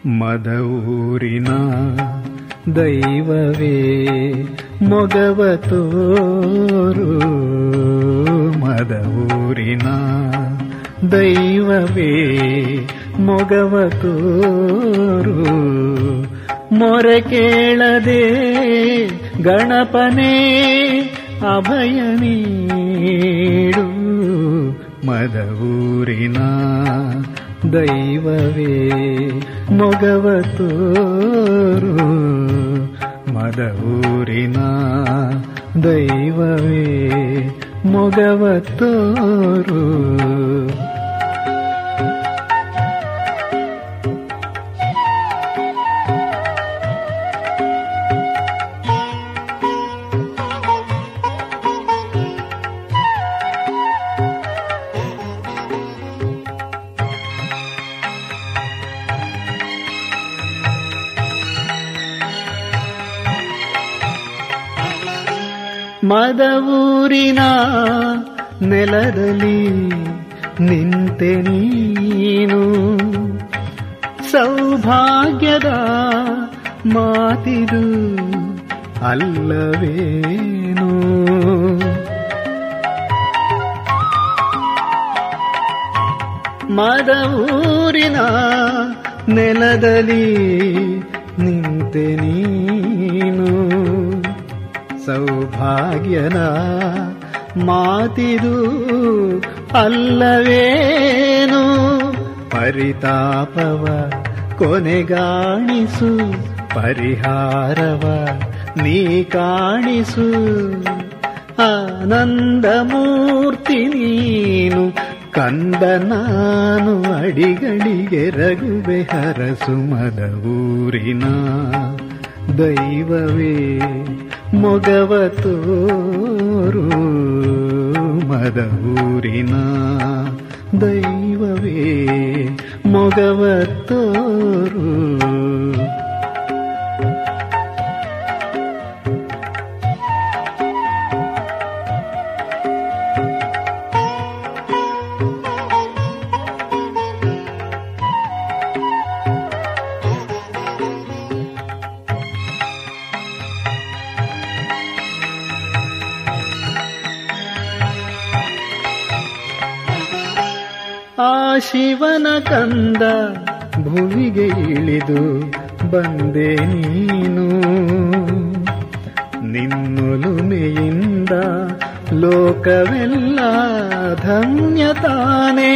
ಮದವೂರಿನ ದೈವವೇ ಮೊಗವ ತೋರು ಮದವೂರಿನ ದೈವವೇ ಮೊಗವ ತೋರು ಮೊರೆ ಕೇಳದೆ ಗಣಪನೇ ಅಭಯ ನೀಡು ಮದವೂರಿನ ದೈವವೇ ಮೊಗವ ತೋರು ಮದವೂರಿನ ದೈವವೇ ಮೊಗವ ತೋರು ಮದವೂರಿನ ನೆಲದಲ್ಲಿ ನಿಂತೆ ನೀನು ಸೌಭಾಗ್ಯದ ಮಾತಿದು ಅಲ್ಲವೇನು ಮದವೂರಿನ ನೆಲದಲ್ಲಿ ನಿಂತೆ ನೀನು ಸೌಭಾಗ್ಯನ ಮಾತಿದು ಅಲ್ಲವೇನು ಪರಿತಾಪವ ಕೊನೆಗಾಣಿಸು ಪರಿಹಾರವ ನೀ ಕಾಣಿಸು ಆನಂದ ಮೂರ್ತಿ ನೀನು ಕಂದ ನಾನು ಅಡಿಗಳಿಗೆ ರಘುವೆ ಹರಸು ಮದವೂರಿನ ದೈವವೇ ಮೊಗವ ತೋರು ಮದವೂರಿನ ದೈವವೇ ಮೊಗವ ತೋರು ಆ ಶಿವನ ಕಂದ ಭುವಿಗೆ ಇಳಿದು ಬಂದೆ ನೀನು ನಿನ್ನೊಲುಮೆಯಿಂದ ಲೋಕವೆಲ್ಲ ಧನ್ಯತಾನೇ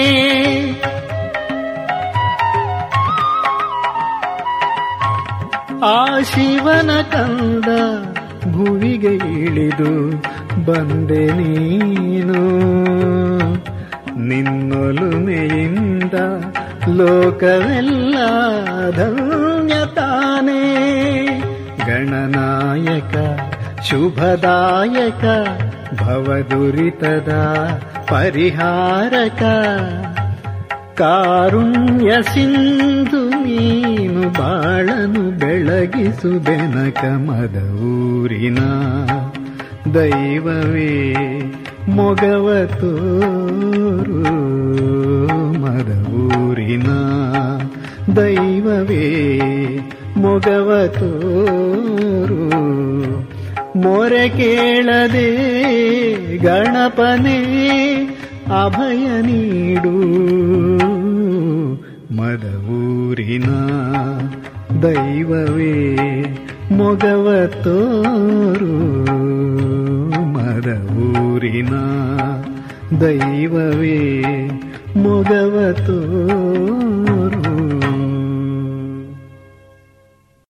ಆ ಶಿವನ ಕಂದ ಭುವಿಗೆ ಇಳಿದು ಬಂದೆ ನೀನು ನಿನ್ನೊಲುಮೆಯಿಂದ ಲೋಕವೆಲ್ಲ ಧನ್ಯತಾನೇ ಗಣನಾಯಕ ಶುಭದಾಯಕ ಭವದುರಿತದ ಪರಿಹಾರಕ ಕಾರುಣ್ಯ ಸಿಂಧು ನೀನು ಬಾಳನು ಬೆಳಗಿಸು ಬೆನಕ ಮದವೂರಿನ ದೈವವೇ ಮೊಗವ ತೋರು ಮದವೂರಿನ ದೈವವೇ ಮೊಗವ ತೋರು ಮೊರೆ ಕೇಳದೆ ಗಣಪನೇ ಅಭಯ ನೀಡು ಮದವೂರಿನ ದೈವವೇ ಮೊಗವ ತೋರು ಮದವೂರಿನ ದೈವವೇ ಮೊಗವ ತೋರು